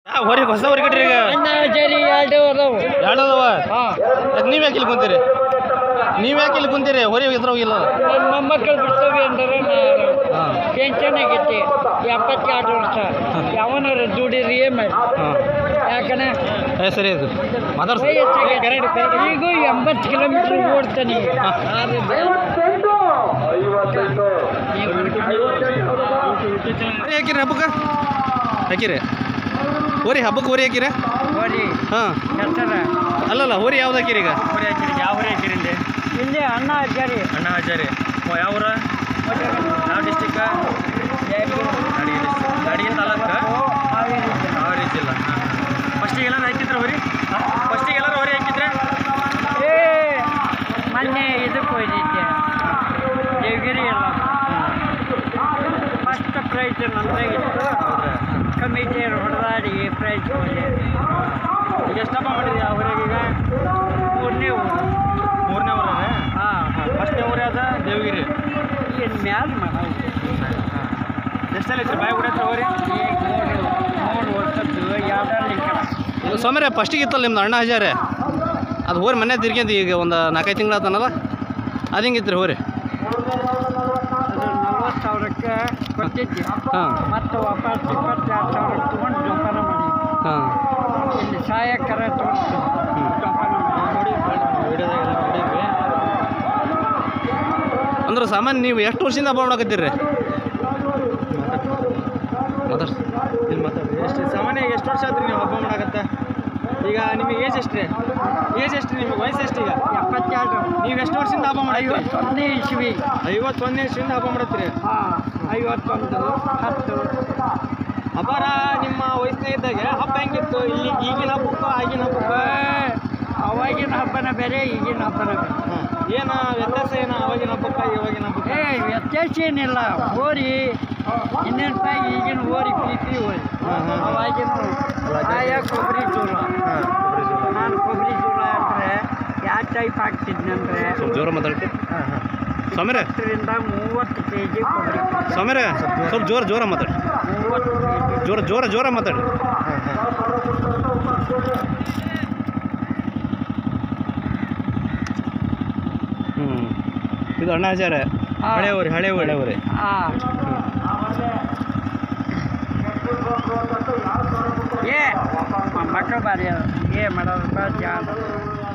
ಹೊರಿ ಹೊಸ ಹೊರಿ ಕಟ್ರಿ ಈಗ ಅಂದಾಜರಿ ಎರಡು ಅದಾವು ಎರಡು ಅದಾವ ಹಾಂ ಯಾಕೆ ನೀವ್ ಯಾಕೆ ಇಲ್ಲಿ ಕುಂತೀರಿ ನೀವ್ ಯಾಕೆ ಇಲ್ಲಿ ಕುಂತೀರಿ ಹೊರಿ ಇದ್ರ ಹೋಗಿಲ್ಲ ನನ್ನ ಮೊಮ್ಮಕ್ಕಳು ಬಿಡ್ತವೆ ಅಂದ್ರೆ ಹಾಂ ಟೆನ್ಷನ್ ಆಗೈತಿ ಎಪ್ಪತ್ತೆರಡು ವರ್ಷ ಯಾವನಾರ ದುಡಿರಿ ಮಾಡಿ ಹಾಂ ಯಾಕಂದ್ರೆ ಏ ಸರಿ ಅದು ಮಾತಾಡ್ಸ ವಯಸ್ಸಾಗೈತೆ. ಈಗೂ ಎಂಬತ್ತು ಕಿಲೋಮೀಟರ್ ಓಡ್ತಾನೆ ಆದ್ರೆ ಹೊರಿ ಹಾಕಿರಿ ಹಬ್ಬಕ್ಕೆ ಹಾಕಿರಿ ಹೊರಿ ಹಬ್ಬಕ್ಕೆ ಹೊರಿ ಹಾಕಿರಿ ನೋಡಿ ಹಾಂ ಹೆಸರ ಅಲ್ಲಲ್ಲ ಹೊರಿ ಯಾವ್ದು ಹಾಕಿರಿ ಈಗ ಹೊರಿ ಹಾಕಿರಿ ಯಾವ ಹೊರಿ ಹಾಕಿರಿ ಇಲ್ಲಿ ಇಲ್ಲಿ ಅಣ್ಣ ಹಜಾರಿ ಅಣ್ಣ ಹಜಾರಿ ಓ ಯಾವ ಊರ ಯಾವ ಡಿಸ್ಟಿಕ್ ಗಾಡಿಗೆ ಡಿಸ್ಟಿಕ್ ಗಾಡಿಗೆ ತಾಲೂಕ ಹಾವೇರಿ ಜಿಲ್ಲಾ ಫಸ್ಟಿಗೆ ಎಲ್ಲಾರು ಹಾಕಿದ್ರ ಹೊರಿ ಫಸ್ಟಿಗೆ ಎಲ್ಲಾರು ಹೊರಿ ಹಾಕಿದ್ರೆ ಏ ಮೊನ್ನೆ ಇದಕ್ಕೆ ಹೋಗಿದ್ದೆ ದೇವಗಿರಿ ಎಲ್ಲ ಫಸ್ಟ್ ಪ್ರೈಸ್ ನಂತರ ಇತ್ತು ಕಮಿಟಿಯರು ಹೊಡೆದಾಡಿ ಪ್ರೈಸ್ ಹೋದೆ ಈಗ ಎಷ್ಟು ಹಬ್ಬ ಮಾಡಿದ್ರಿ ಯಾವ ಹೊರಿಗೆ ಈಗ ಮೂರನೇ ಊರು ಮೂರನೇ ಊರನೇ ಹಾಂ ಫಸ್ಟ್ನೇ ಊರೇ ಅದ ದೇವಗಿರಿ ಇನ್ನು ಮ್ಯಾಲ ಮಾಡೋದು ಎಷ್ಟೆಲ್ಲ ಐತ್ರಿ ಬಾಯಿ ಬಿಡತ್ರ ಹೊರಿ ಈಗ ಮೂರು ಮೂರು ವರ್ಷದ್ದು ಯಾವ್ದಾರು ಕಡೆ ಸೋಮ್ಯಾರ ಫಸ್ಟಿಗೆ ಇತ್ತಲ್ಲ ನಿಮ್ದು ಅಣ್ಣ ಹಜಾರೆ ಅದು ಹೋರಿ ಮನೆ ತಿರ್ಗ್ಯಂತ ಈಗ ಒಂದು ನಾಲ್ಕೈದು ತಿಂಗಳು ಆತನಲ್ಲ ಅದು ಹಿಂಗಿತ್ತು ಹೋರಿ ಅದು ನಲ್ವತ್ತು ಸಾವಿರಕ್ಕೆ ಕೊಟ್ಟಿದ್ದೆ ಹಾಂ ಮತ್ತು ವಾಪಸ್ ಇಪ್ಪತ್ತೆರಡು ಸಾವಿರ ತೊಗೊಂಡು ಜೋಪಾನ ಮಾಡಿ ಹಾಂ ಇಲ್ಲಿ ಸಹಾಯಕರ ತೋರಿಸ್ತು ಜೋಪಾನ ಮಾಡಿ ವಿಡಿಯೋದಾಗೆಲ್ಲ ನೋಡಿದ್ವಿ ಅಂದ್ರೆ ಸಾಮಾನ್ಯ ನೀವು ಎಷ್ಟು ವರ್ಷದಿಂದ ಹಬ್ಬ ಮಾಡಕತ್ತೀರಿ ಮಾತಾಡ್ಸ ಇಲ್ಲಿ ಮಾತಾಡ್ರಿ ಎಷ್ಟು ಸಾಮಾನ್ಯ ಎಷ್ಟು ವರ್ಷ ಆತ್ರಿ ನೀವು ಹಬ್ಬ ಮಾಡಕತ್ತ ಈಗ ನಿಮಗೆ ಏಜ್ ಎಷ್ಟ್ರಿ ಏಜ್ ಎಷ್ಟು ನಿಮಗೆ ವಯಸ್ಸು ಎಷ್ಟು ಈಗ ಎಪ್ಪತ್ತೆರಡು ನೀವು ಎಷ್ಟು ವರ್ಷದಿಂದ ಹಬ್ಬ ಮಾಡಿದ್ರಿ ಐವತ್ತೊಂದನೇ ಇಸ್ವಿ ಐವತ್ತೊಂದನೇ ವರ್ಷದಿಂದ ಹಬ್ಬ ಮಾಡತ್ತೀರಿ ಹಾಂ ಐವತ್ತೊಂದು ಹತ್ತು ಹಬ್ಬರ ನಿಮ್ಮ ವಯಸ್ಸಿನ ಇದ್ದಾಗ ಹಬ್ಬ ಹೆಂಗಿತ್ತು ಇಲ್ಲಿ ಈಗಿನ ಹಬ್ಬಕ್ಕೂ ಆಗಿನ ಹಬ್ಬಕ್ಕೂ ಏ, ಅವಾಗಿನ ಹಬ್ಬನ ಬೇರೆ ಈಗಿನ ಹಬ್ಬನ ಬೇರೆ ಹಾಂ ಏನು ವ್ಯತ್ಯಾಸ ಏನು ಅವಾಗಿನ ಹಬ್ಬಕ್ಕ ಇವಾಗಿನ ಹಬ್ಬಕ್ಕ ಏ ವ್ಯತ್ಯಾಸ ಏನಿಲ್ಲ ಹೋರಿ ಇನ್ನೇನು ರೂಪಾಯಿ ಈಗಿನ ಹೋರಿ ಪಿ ಪಿ ಹೋರಿ ಹಾಂ ಹಾಂ ಅವಾಗಿನ ಆಯಾ ಕೊಬ್ಬರಿ ಜೋಳ ನಾನು ಕೊಬ್ಬರಿ ಜೋಳ ಅಂದರೆ ಯಾವ ಟೈಪ್ ಹಾಕ್ತಿದ್ನಂದ್ರೆ ಸ್ವಲ್ಪ ಜೋರ ಮಾತಾಡ್ತಿ ಸೋಮ್ಯಾರ ಹತ್ತರಿಂದ ಮೂವತ್ತು ಕೆ ಜಿ ಕೊಬ್ಬರಿ ಸೋಮ್ಯಾರ ಸ್ವಲ್ಪ ಜೋರ ಜೋರ ಮಾತಾಡಿ ಮೂವತ್ತು ಕೆ ಜಿ ಜೋರ ಜೋರ ಜೋರ ಮಾತಾಡಿ ಹ್ಞೂ ಇದು ಅಣ್ಣ ಹಜಾರೆ ಹಳೆ ಊರಿ ಹಳೆ ಊರಿ ಹಳೆ ಊರಿ ಹಾಂ ಏ ಮಕ್ಕಳು ಬಾರಿ ಅದ ಏ ಮಾಡೋದಪ್ಪ ಜಾಗ